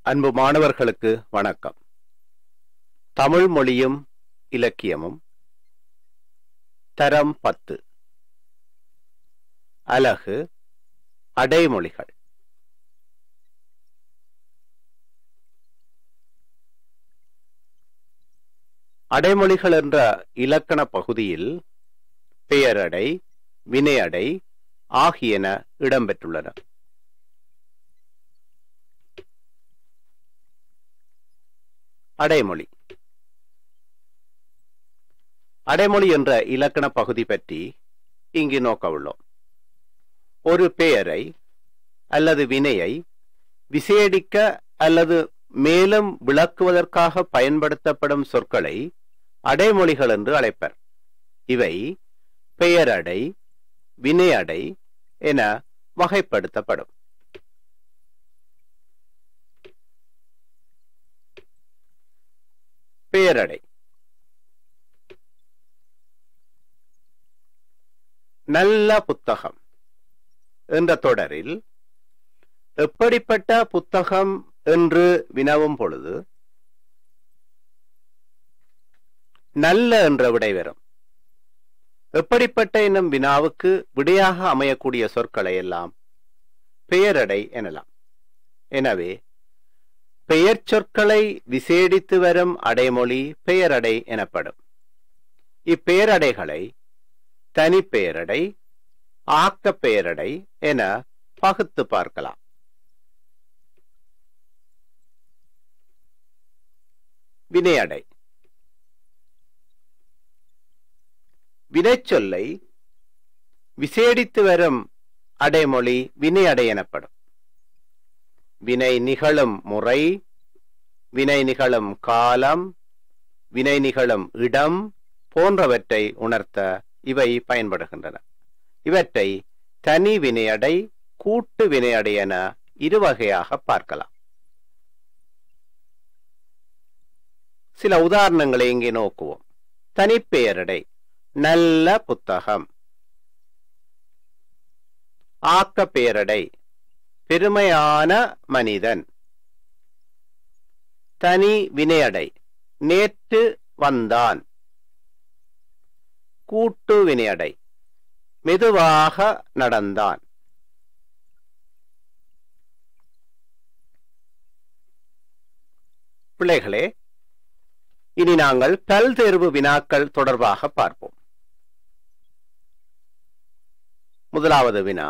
அன்பு மாணவர்களுக்கு வணக்கம் தமிழ் மொழியும் இலக்கியமும் தரம் பத்து அலகு அடைமொழிகள் அடைமொழிகள் என்ற இலக்கண பகுதியில் பெயரடை வினையடை ஆகியன இடம்பெற்றுள்ளன அடைமொழி அடைமொழி என்ற இலக்கண பகுதி பற்றி இங்கு நோக்க உள்ளோம் ஒரு பெயரை அல்லது வினையை விசேடிக்க அல்லது மேலும் விளக்குவதற்காக பயன்படுத்தப்படும் சொற்களை அடைமொழிகள் என்று அழைப்பர் இவை பெயரடை வினையடை என வகைப்படுத்தப்படும் பெயரடை நல்ல புத்தகம் என்ற தொடரில் எப்படிப்பட்ட புத்தகம் என்று வினவும் பொழுது நல்ல என்ற விடை வரும் எப்படிப்பட்ட என்னும் வினாவுக்கு விடையாக அமையக்கூடிய சொற்களை எல்லாம் பெயரடை எனலாம் எனவே பெயர் சொற்களை விசேடித்து வரும் அடைமொழி பெயரடை எனப்படும் இப்பெயரடைகளை தனிப்பெயரடை ஆக்க பெயரடை என பகுத்து பார்க்கலாம் வினையடை வினைச்சொல்லை விசேடித்து வரும் அடைமொழி வினையடை எனப்படும் வினை நிகழும் முறை வினை நிகழும் காலம் வினை நிகழும் இடம் போன்றவற்றை உணர்த்த இவை பயன்படுகின்றன இவற்றை தனி வினையடை கூட்டு வினையடை என இரு வகையாக பார்க்கலாம் சில உதாரணங்களை இங்கே நோக்குவோம் தனிப்பெயரடை நல்ல புத்தகம் ஆக்க பெயரடை பெருமையான மனிதன் தனி வினையடை நேற்று வந்தான் கூட்டு வினையடை மெதுவாக நடந்தான் பிள்ளைகளே இனி நாங்கள் பல் தேர்வு வினாக்கள் தொடர்பாக பார்ப்போம் முதலாவது வினா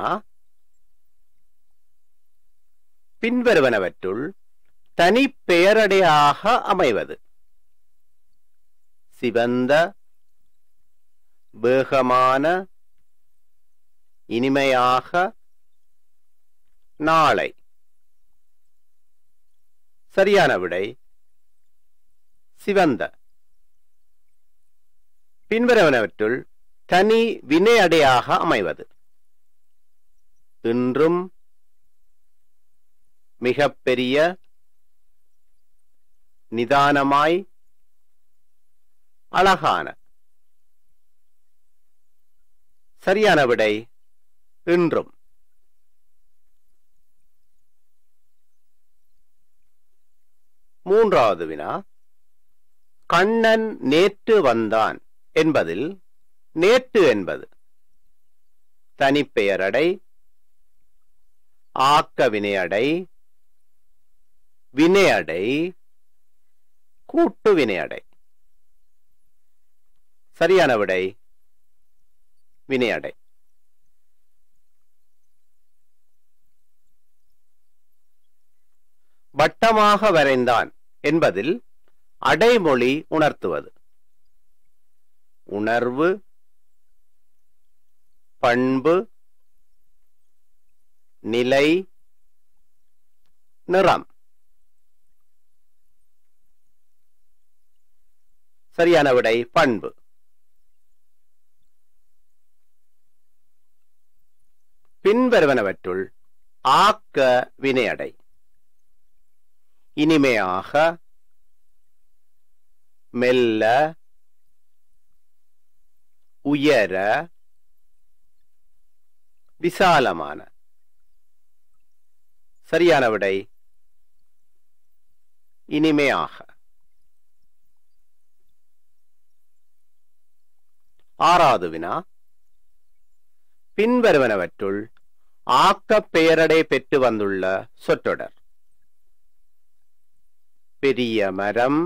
பின்வருவனவற்றுள் தனி பெயரடையாக அமைவது சிவந்த வேகமான இனிமையாக நாளை சரியான விடை சிவந்த பின்வருவனவற்றுள் தனி வினையடையாக அமைவது இன்றும் மிகப்பெரிய நிதானமாய் அழகான சரியான விடை இன்றும் மூன்றாவது வினா கண்ணன் நேற்று வந்தான் என்பதில் நேற்று என்பது தனிப்பெயரடை ஆக்க வினையடை வினையடை கூட்டு வினையடை சரியான விடை வினையடை வட்டமாக வரைந்தான் என்பதில் அடைமொழி உணர்த்துவது உணர்வு பண்பு நிலை நிறம் சரியான விடை பண்பு பின்வருவனவற்றுள் ஆக்க வினையடை இனிமையாக மெல்ல உயர விசாலமான சரியான விடை இனிமையாக ஆறாவது வினா பின்வருவனவற்றுள் ஆக்கப் பெயரடை பெற்று வந்துள்ள சொற்றொடர் பெரிய மரம்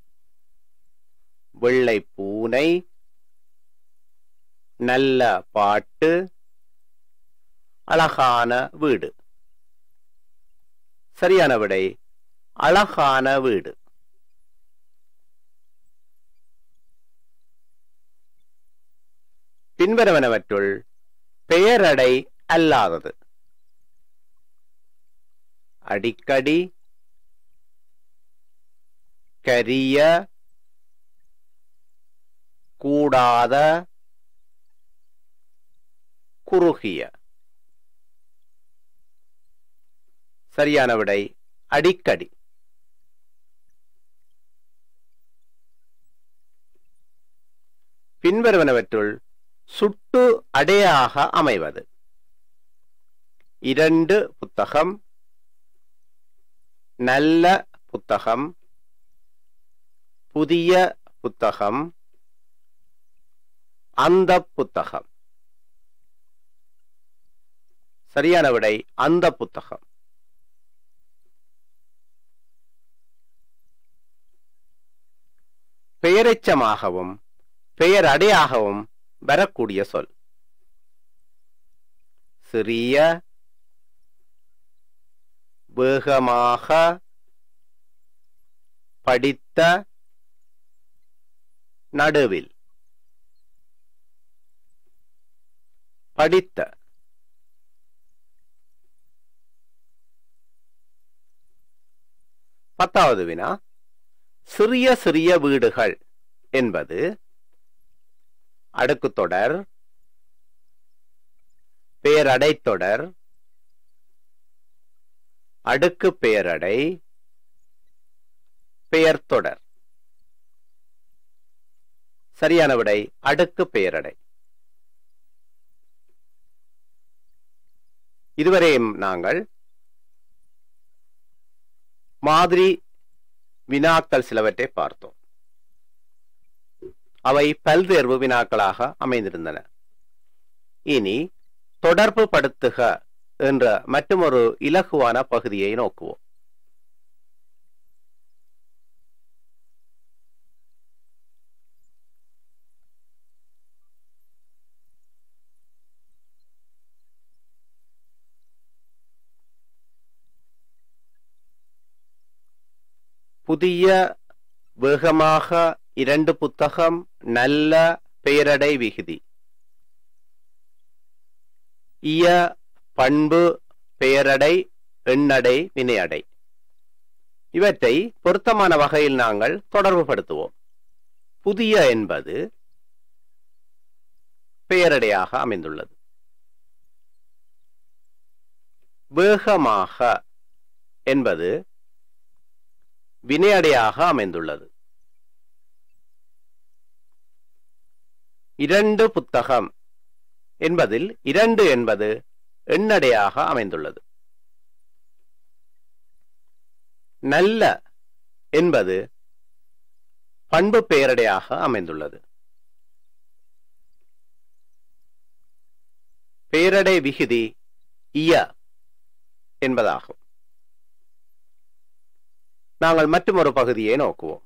வெள்ளை பூனை நல்ல பாட்டு அழகான வீடு சரியான விடை அழகான வீடு பின்வருவனவற்றுள் பெயரடை அல்லாதது அடிக்கடி கரிய கூடாத குறுகிய சரியான விடை அடிக்கடி பின்வருவனவற்றுள் சுட்டு அடையாக அமைவது இரண்டு புத்தகம் நல்ல புத்தகம் புதிய புத்தகம் அந்த புத்தகம் சரியான விடை அந்த புத்தகம் பெயரெச்சமாகவும் பெயர் அடையாகவும் வரக்கூடிய சொல் சிறிய வேகமாக படித்த நடுவில் படித்த பத்தாவது வினா சிறிய சிறிய வீடுகள் என்பது அடுக்கு தொடர் பேரடை தொடர் அடுக்கு பெயரடை பெயர் தொடர் சரியான விடை அடுக்கு பெயரடை இதுவரையும் நாங்கள் மாதிரி வினாக்கள் சிலவற்றை பார்த்தோம் அவை பல்தேர்வு வினாக்களாக அமைந்திருந்தன இனி தொடர்பு படுத்துக என்ற மற்றொரு இலகுவான பகுதியை நோக்குவோம் புதிய வேகமாக இரண்டு புத்தகம் நல்ல பெயரடை விகுதி இய பண்பு பெயரடை எண்ணடை வினையடை இவற்றை பொருத்தமான வகையில் நாங்கள் தொடர்பு படுத்துவோம் புதிய என்பது பெயரடையாக அமைந்துள்ளது வேகமாக என்பது வினையடையாக அமைந்துள்ளது இரண்டு புத்தகம் என்பதில் இரண்டு என்பது எண்ணடையாக அமைந்துள்ளது நல்ல என்பது பண்பு பெயரடையாக அமைந்துள்ளது பெயரடை விகுதி இய என்பதாகும் நாங்கள் மற்றொரு பகுதியை நோக்குவோம்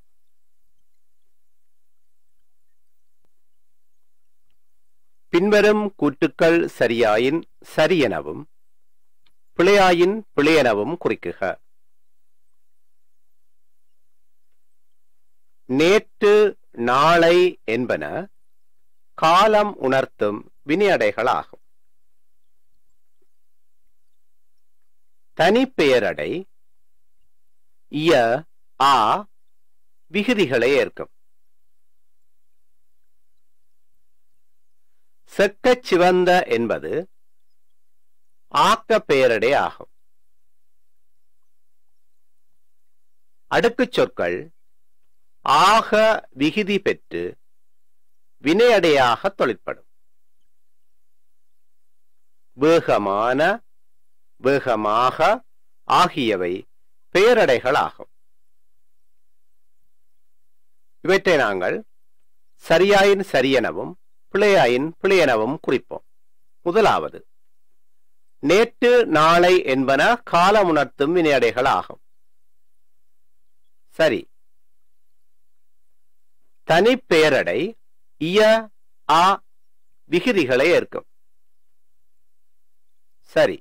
பின்வரும் கூற்றுக்கள் சரியாயின் சரியெனவும் பிழையாயின் பிழையெனவும் குறிக்குக நேற்று நாளை என்பன காலம் உணர்த்தும் வினையடைகளாகும் தனிப்பெயரடை இய ஆ விகுதிகளை ஏற்கும் செக்கச் சிவந்த என்பது ஆக்க பெயரடை ஆகும் அடுக்குச் சொற்கள் ஆக விகுதி பெற்று வினையடையாக தொழிற்படும் வேகமான வேகமாக ஆகியவை பெயரடைகள் ஆகும் இவற்றை நாங்கள் சரியாயின் சரியெனவும் பிழையாயின் பிழையெனவும் குறிப்போம் முதலாவது நேற்று நாளை என்பன காலமுணர்த்தும் வினையடைகள் ஆகும் சரி தனி பெயரடை இய ஆ விகுதிகளை ஏற்கும் சரி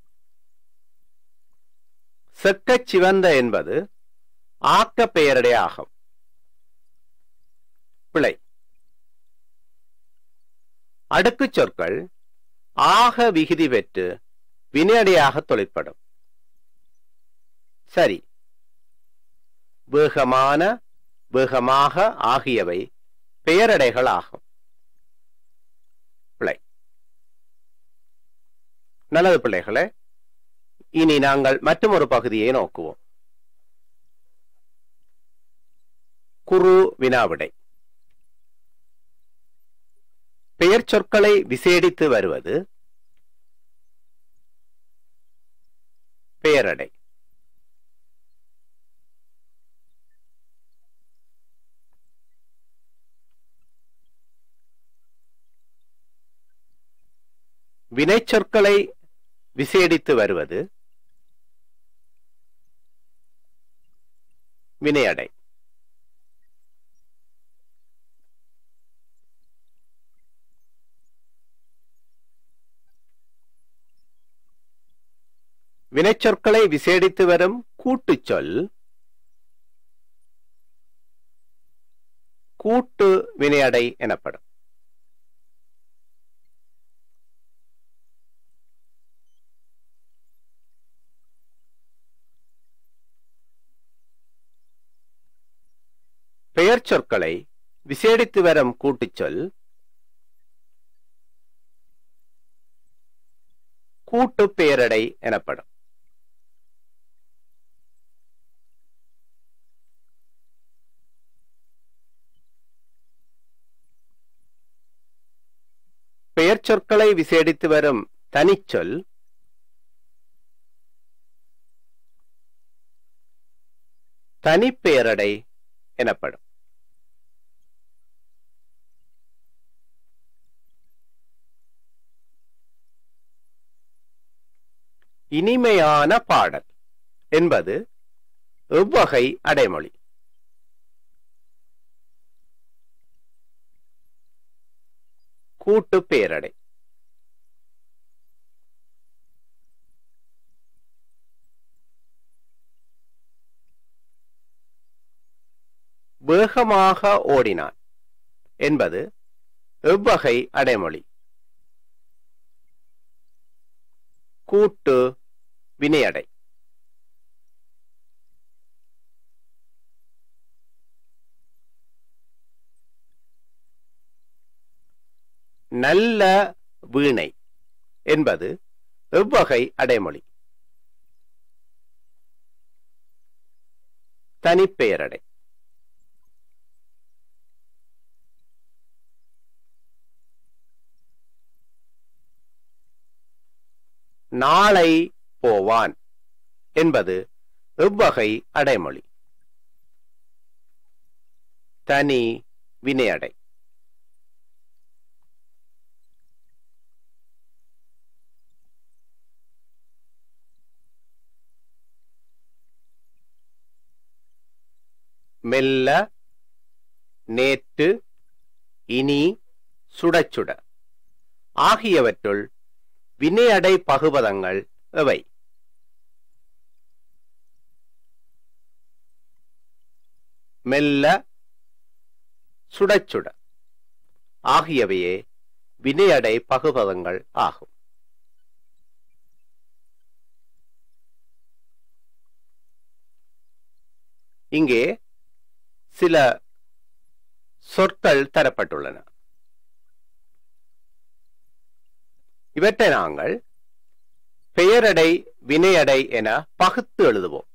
செக்கச் சிவந்த என்பது ஆக்க பெயரடை ஆகும் பிழை அடுக்குச் சொற்கள் ஆக விகுதி பெற்று வினையடையாக தொழிற்படும் சரி வேகமான வேகமாக ஆகியவை பெயரடைகள் ஆகும் பிழை நல்லது பிள்ளைகளே இனி நாங்கள் மற்றொரு பகுதியை நோக்குவோம் குரு வினாவிடை பெயர் சொற்களை விசேடித்து வருவது பெயரடை வினைச்சொற்களை விசேடித்து வருவது வினையடை வினைச்சொற்களை விசேடித்து வரும் கூட்டுச் சொல் கூட்டு வினையடை எனப்படும் பெயர் சொற்களை விசேடித்து வரும் கூட்டுச் சொல் கூட்டு பெயரடை எனப்படும் பெயர் சொற்களை விசேடித்து வரும் தனிச்சொல் தனிப்பெயரடை எனப்படும் இனிமையான பாடல் என்பது எவ்வகை அடைமொழி கூட்டு பேரடை வேகமாக ஓடினான் என்பது எவ்வகை அடைமொழி கூட்டு வினையடை நல்ல வீணை என்பது எவ்வகை அடைமொழி தனிப்பெயரடை நாளை போவான் என்பது எவ்வகை அடைமொழி தனி வினையடை மெல்ல நேற்று இனி சுடச்சுட ஆகியவற்றுள் வினையடை பகுபதங்கள் எவை மெல்ல சுடச்சுட ஆகியவையே வினையடை பகுபதங்கள் ஆகும் இங்கே சில சொற்கள் தரப்பட்டுள்ளன இவற்றை நாங்கள் பெயரடை வினையடை என பகுத்து எழுதுவோம்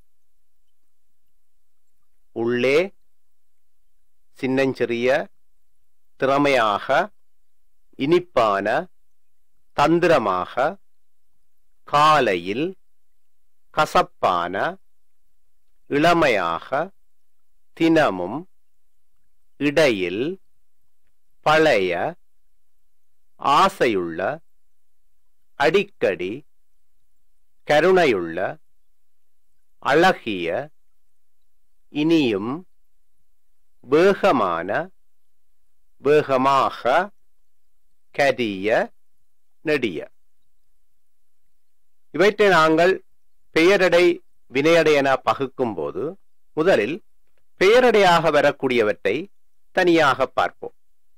உள்ளே சின்னஞ்சிறிய திறமையாக இனிப்பான தந்திரமாக காலையில் கசப்பான இளமையாக தினமும் இடையில் பழைய ஆசையுள்ள அடிக்கடி கருணையுள்ள அழகிய இனியும் வேகமான வேகமாக கரிய நெடிய இவற்றை நாங்கள் பெயரடை வினையடை என பகுக்கும் போது முதலில் பெயரடையாக வரக்கூடியவற்றை தனியாக பார்ப்போம்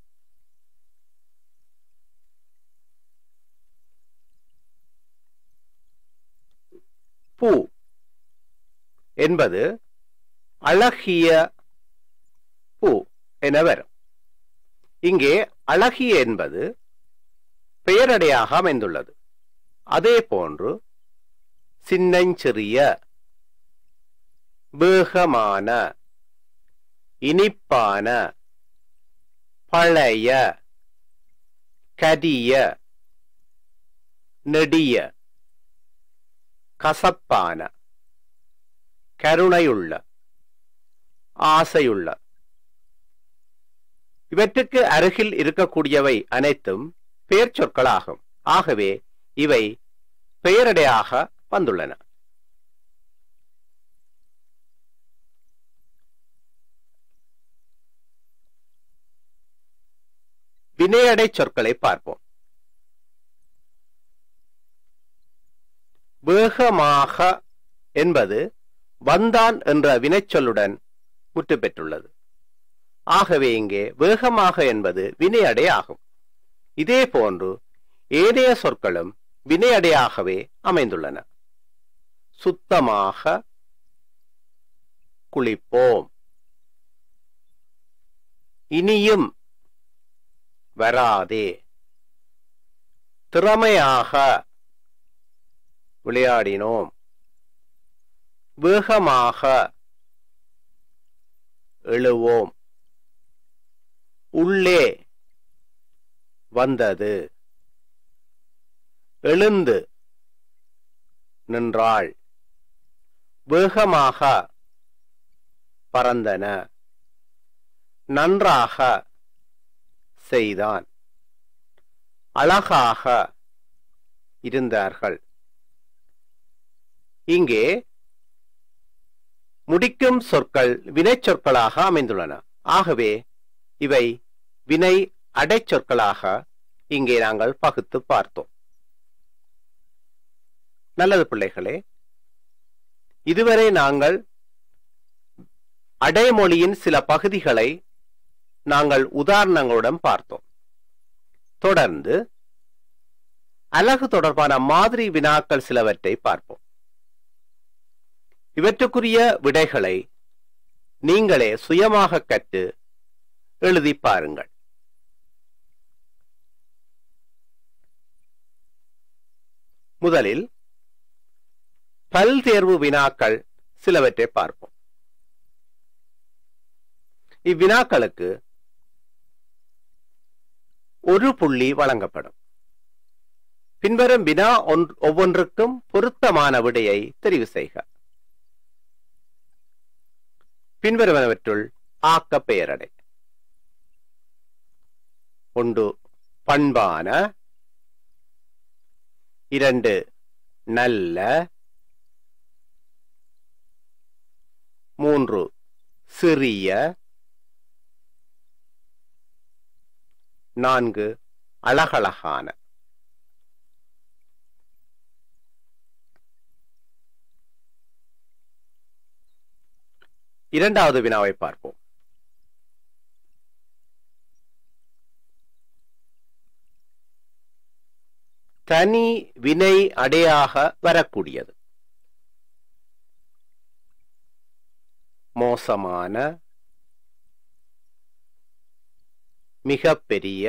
பூ என்பது அழகிய பூ என வரும் இங்கே அழகிய என்பது பெயரடையாக அமைந்துள்ளது அதே போன்று சின்னஞ்சிறிய வேகமான இனிப்பான பழைய கரிய நெடிய கசப்பான கருணையுள்ள ஆசையுள்ள இவற்றுக்கு அருகில் இருக்கக்கூடியவை அனைத்தும் பெயர் சொற்களாகும் ஆகவே இவை பெயரடையாக வந்துள்ளன வினையடை சொற்களை பார்ப்போம் வேகமாக என்பது வந்தான் என்ற வினைச்சொல்லுடன் முற்று பெற்றுள்ளது ஆகவே இங்கே வேகமாக என்பது வினையடை ஆகும் இதே போன்று ஏனைய சொற்களும் வினையடையாகவே அமைந்துள்ளன சுத்தமாக குளிப்போம் இனியும் வராதே திறமையாக விளையாடினோம் வேகமாக எழுவோம் உள்ளே வந்தது எழுந்து நின்றாள் வேகமாக பறந்தன நன்றாக செய்தான் அழகாக இருந்தார்கள் இங்கே முடிக்கும் சொற்கள் வினை சொற்களாக அமைந்துள்ளன ஆகவே இவை வினை அடைச்சொற்களாக இங்கே நாங்கள் பகுத்து பார்த்தோம் நல்லது பிள்ளைகளே இதுவரை நாங்கள் அடைமொழியின் சில பகுதிகளை நாங்கள் உதாரணங்களுடன் பார்த்தோம் தொடர்ந்து அழகு தொடர்பான மாதிரி வினாக்கள் சிலவற்றை பார்ப்போம் இவற்றுக்குரிய விடைகளை நீங்களே சுயமாக கற்று எழுதி பாருங்கள் முதலில் பல் தேர்வு வினாக்கள் சிலவற்றை பார்ப்போம் இவ்வினாக்களுக்கு ஒரு புள்ளி வழங்கப்படும் பின்வரும் வினா ஒவ்வொன்றுக்கும் பொருத்தமான விடையை தெரிவு செய்க பின்வருவனவற்றுள் ஆக்க பெயரடை ஒன்று பண்பான இரண்டு நல்ல மூன்று சிறிய நான்கு அழகழகான இரண்டாவது வினாவை பார்ப்போம் தனி வினை அடையாக வரக்கூடியது மோசமான மிகப்பெரிய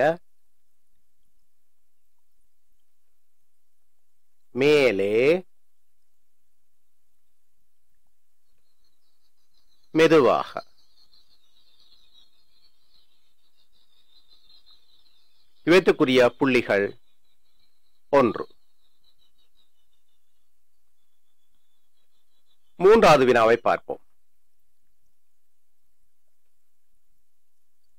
மேலே மெதுவாக இவற்றுக்குரிய புள்ளிகள் ஒன்று மூன்றாவது வினாவை பார்ப்போம்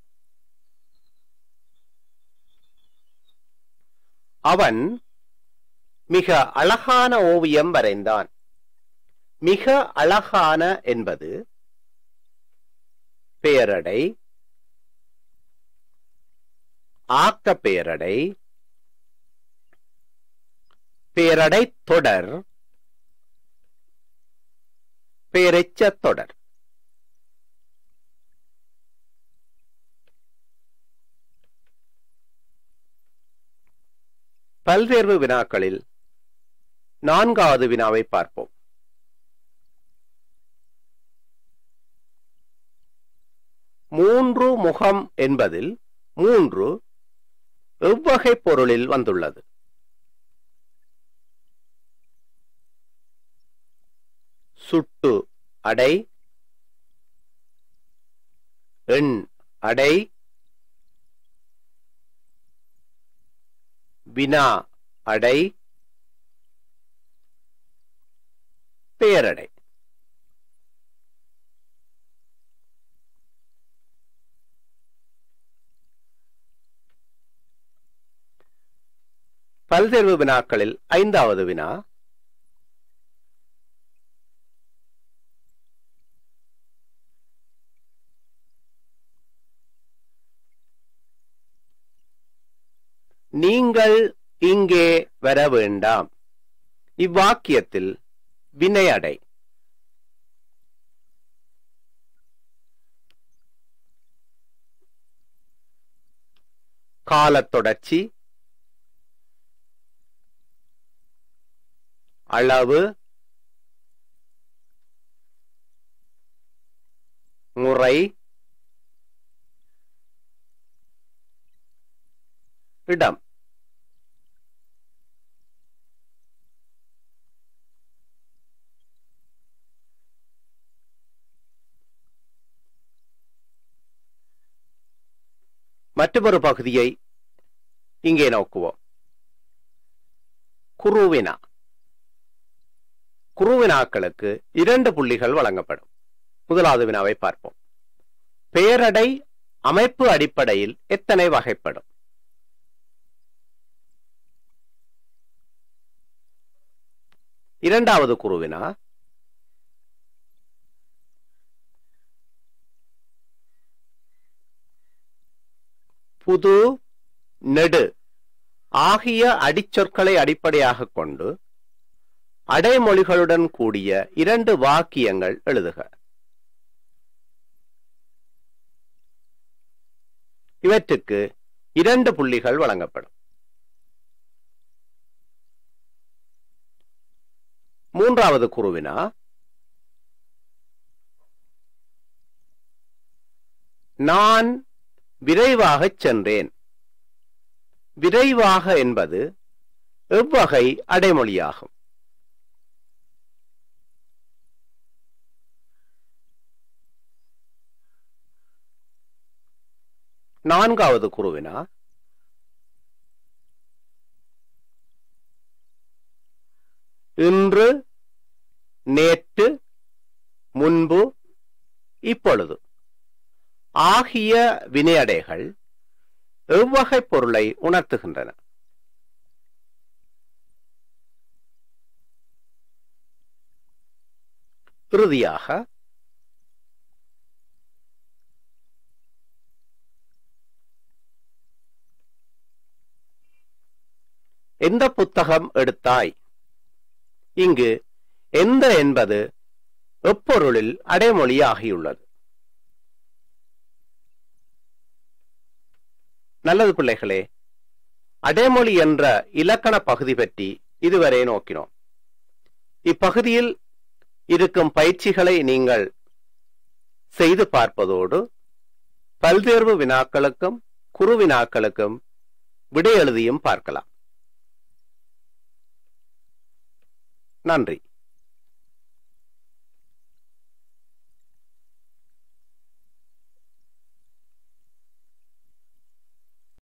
அவன் மிக அழகான ஓவியம் வரைந்தான் மிக அழகான என்பது பெயரடை ஆக்க பெயரடை பெயரடை தொடர் பெயரெச்ச தொடர் பல்தேர்வு வினாக்களில் நான்காவது வினாவை பார்ப்போம் மூன்று முகம் என்பதில் மூன்று எவ்வகை பொருளில் வந்துள்ளது சுட்டு அடை எண் அடை வினா அடை பெயரடை பல்தேர்வு வினாக்களில் ஐந்தாவது வினா நீங்கள் இங்கே வர வேண்டாம் இவ்வாக்கியத்தில் வினையடை காலத்தொடர்ச்சி அளவு முறை இடம் மற்றொரு பகுதியை இங்கே நோக்குவோம் குருவினா குருவினாக்களுக்கு இரண்டு புள்ளிகள் வழங்கப்படும் முதலாவது வினாவை பார்ப்போம் பெயரடை அமைப்பு அடிப்படையில் எத்தனை வகைப்படும் இரண்டாவது குருவினா புது நெடு ஆகிய அடிச்சொற்களை அடிப்படையாக கொண்டு அடைமொழிகளுடன் கூடிய இரண்டு வாக்கியங்கள் எழுதுக இவற்றுக்கு இரண்டு புள்ளிகள் வழங்கப்படும் மூன்றாவது குருவினா நான் விரைவாகச் சென்றேன் விரைவாக என்பது எவ்வகை அடைமொழியாகும் நான்காவது குருவினா இன்று நேற்று முன்பு இப்பொழுது ஆகிய வினையடைகள் எவ்வகை பொருளை உணர்த்துகின்றன இறுதியாக எந்த புத்தகம் எடுத்தாய் இங்கு எந்த என்பது எப்பொருளில் அடைமொழியாகியுள்ளது நல்லது பிள்ளைகளே அடைமொழி என்ற இலக்கண பகுதி பற்றி இதுவரை நோக்கினோம் இப்பகுதியில் இருக்கும் பயிற்சிகளை நீங்கள் செய்து பார்ப்பதோடு பல்தேர்வு வினாக்களுக்கும் குறு வினாக்களுக்கும் விடை எழுதியும் பார்க்கலாம் நன்றி